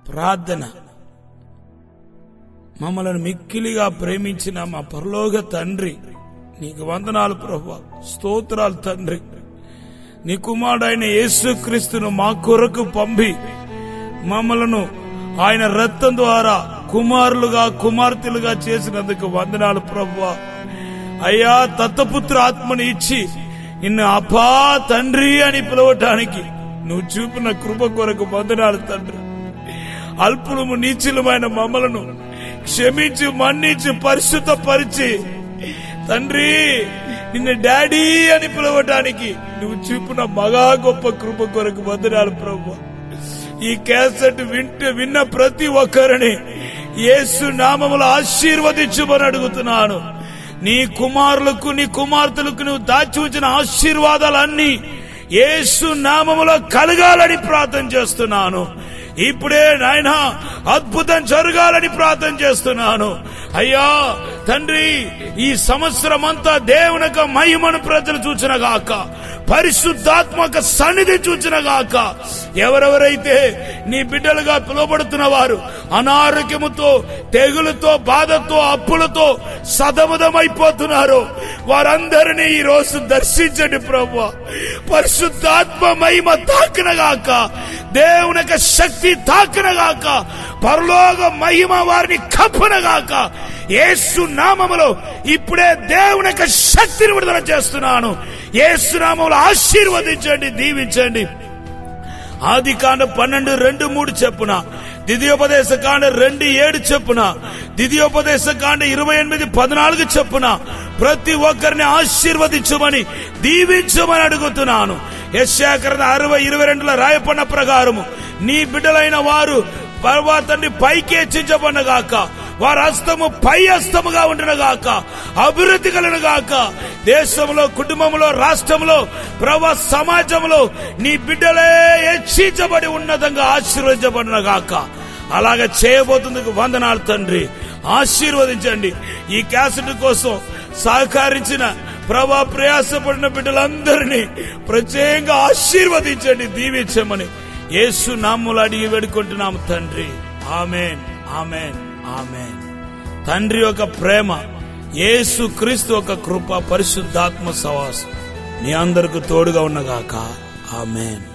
ప్రార్థన మమ్మల్ని మిక్కిలిగా ప్రేమించిన మా పరలోక తండ్రి నీకు వందనాలు ప్రభు స్తోత్రాలు తండ్రి నీ కుమారుడైన యేసుక్రీస్తును మా కొరకు పంపి మమ్మలను ఆయన రక్తం ద్వారా కుమారులుగా కుమార్తెలుగా చేసినందుకు వందనాలు ప్రభు అయ్యా దత్తపుత్ర ఆత్మని ఇచ్చి నిన్ను అపా తండ్రి అని పిలవటానికి నువ్వు చూపిన కృప కొరకు వందనాలు తండ్రి అల్పులము నీచులమైన మమ్మలను క్షమించి మన్నించి పరిశుద్ధపరిచి తండ్రి నిన్ను డాడీ అని పిలవటానికి నువ్వు చూపిన మగా గొప్ప కృప కొరకు వందనాలు ప్రభు ఈ క్యాసెట్ వింటే విన్న ప్రతి ఒక్కరిని యేసు నామములు ఆశీర్వదించమని అడుగుతున్నాను నీ కుమారులకు నీ కుమార్తెలకు నువ్వు దాచి ఉంచిన ఆశీర్వాదాలన్నీ యేసు నామములో కలగాలని ప్రార్థన చేస్తున్నాను ఇప్పుడే నాయన అద్భుతం జరగాలని ప్రార్థన చేస్తున్నాను అయ్యా తండ్రి ఈ సంవత్సరం అంతా దేవునక మహిమను ప్రజలు చూచిన గాక పరిశుద్ధాత్మక సన్నిధి చూచిన గాక ఎవరెవరైతే నీ బిడ్డలుగా పిలువబడుతున్న వారు అనారోగ్యముతో తెగులతో బాధతో అప్పులతో సదముదమైపోతున్నారు వారందరినీ ఈ రోజు దర్శించండి ప్రభు పరిశుద్ధాత్మ మహిమ తాకినగాక దేవునిక శక్తి తాకినగాక పరలోక మహిమ వారిని కప్పునగాక యేసు నామములో ఇప్పుడే దేవునిక శక్తిని విడుదల చేస్తున్నాను యేసు నామములో ఆశీర్వదించండి దీవించండి ఆది కాండ పన్నెండు రెండు మూడు చెప్పున ద్వితీయోపదేశ కాండ రెండు ఏడు చెప్పున ద్వితీయోపదేశ కాండ ఇరవై ఎనిమిది పద్నాలుగు చెప్పున ప్రతి ఒక్కరిని ఆశీర్వదించమని దీవించమని అడుగుతున్నాను యశాకరణ అరవై ఇరవై రెండుల రాయపడిన ప్రకారము నీ బిడ్డలైన వారు పర్వతాన్ని పైకి హెచ్చించబడినగాక వారి హస్తము పై హస్తముగా ఉండినగాక అభివృద్ధి కలిగినగాక దేశంలో కుటుంబంలో రాష్ట్రంలో ప్రభా సమాజంలో నీ బిడ్డలే హెచ్చించబడి ఉన్నతంగా ఆశీర్వదించబడినగాక అలాగ చేయబోతుంది వందనాలు తండ్రి ఆశీర్వదించండి ఈ క్యాసెట్ కోసం సహకరించిన ప్రభా ప్రయాసపడిన బిడ్డలందరినీ ప్రత్యేకంగా ఆశీర్వదించండి దీవించమని యేసు నామ్ములు అడిగి వేడుకుంటున్నాము తండ్రి ఆమెన్ ఆమెన్ ఆమెన్ తండ్రి యొక్క ప్రేమ యేసు క్రీస్తు ఒక కృప పరిశుద్ధాత్మ సవాసం మీ అందరికి తోడుగా ఉన్నగాక ఆమెన్